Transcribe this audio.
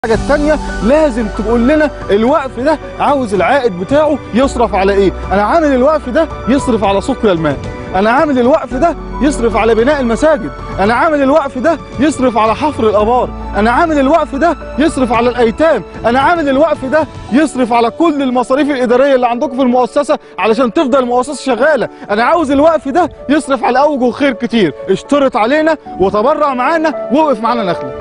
الحاجة التانية لازم تقول لنا الوقف ده عاوز العائد بتاعه يصرف على ايه انا عامل الوقف ده يصرف على سقيا الماء انا عامل الوقف ده يصرف على بناء المساجد انا عامل الوقف ده يصرف على حفر الابار انا عامل الوقف ده يصرف على الايتام انا عامل الوقف ده يصرف على كل المصاريف الاداريه اللي عندكم في المؤسسه علشان تفضل المؤسسه شغاله انا عاوز الوقف ده يصرف على اوجه خير كتير اشترط علينا وتبرع معانا ووقف معانا نخله